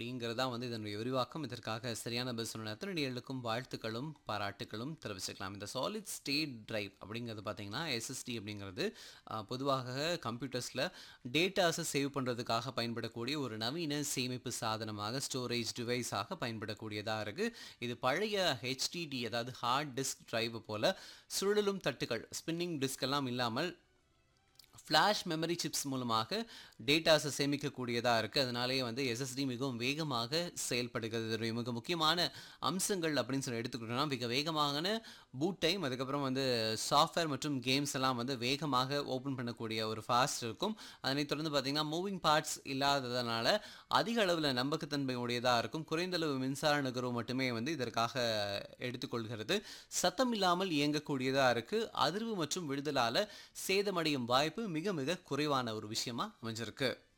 அப்படிங்கிறது தான் வந்து இதனுடைய விரிவாக்கம் இதற்காக சரியான பதில் சொன்ன அத்தனை நேயர்களுக்கும் வாழ்த்துக்களும் பாராட்டுகளும் தெரிவிச்சுக்கலாம் இந்த சாலிட் ஸ்டேட் டிரைவ் அப்படிங்கிறது பார்த்தீங்கன்னா எஸ்எஸ்டி அப்படிங்கிறது ஆஹ், பொதுவாக கம்ப்யூட்டர்ஸில் டேட்டாஸை சேவ் பண்ணுறதுக்காக பயன்படக்கூடிய ஒரு நவீன சேமிப்பு சாதனமாக ஸ்டோரேஜ் டிவைஸாக பயன்படக்கூடியதாக இருக்குது இது பழைய ஹெச்டிடி அதாவது ஹார்ட் டிஸ்க் டிரைவ் போல் சுழலும் தட்டுகள் ஸ்பின்னிங் டிஸ்க் எல்லாம் இல்லாமல் ஃப்ளாஷ் மெமரி சிப்ஸ் மூலமாக டேட்டாஸை சேமிக்கக்கூடியதாக இருக்குது அதனாலேயே வந்து எஸ்எஸ்டி மிகவும் வேகமாக செயல்படுகிறது இதனுடைய மிக முக்கியமான அம்சங்கள் அப்படின்னு சொல்லி எடுத்துக்கிட்டோம்னா மிக வேகமான பூட் டைம் அதுக்கப்புறம் வந்து சாஃப்ட்வேர் மற்றும் கேம்ஸ் எல்லாம் வந்து வேகமாக ஓப்பன் பண்ணக்கூடிய ஒரு ஃபாஸ்ட் இருக்கும் அதனைத் தொடர்ந்து பார்த்தீங்கன்னா மூவிங் பார்ட்ஸ் இல்லாததுனால அதிக அளவில் நம்பகத்தன்மை உடையதாக இருக்கும் குறைந்த அளவு மின்சார நுகர்வு மட்டுமே வந்து இதற்காக எடுத்துக்கொள்கிறது சத்தம் இல்லாமல் இயங்கக்கூடியதாக இருக்குது அதிர்வு மற்றும் விடுதலால் சேதமடையும் வாய்ப்பு மிக மிக குறைவான ஒரு விஷயமா அமைஞ்சிருக்கு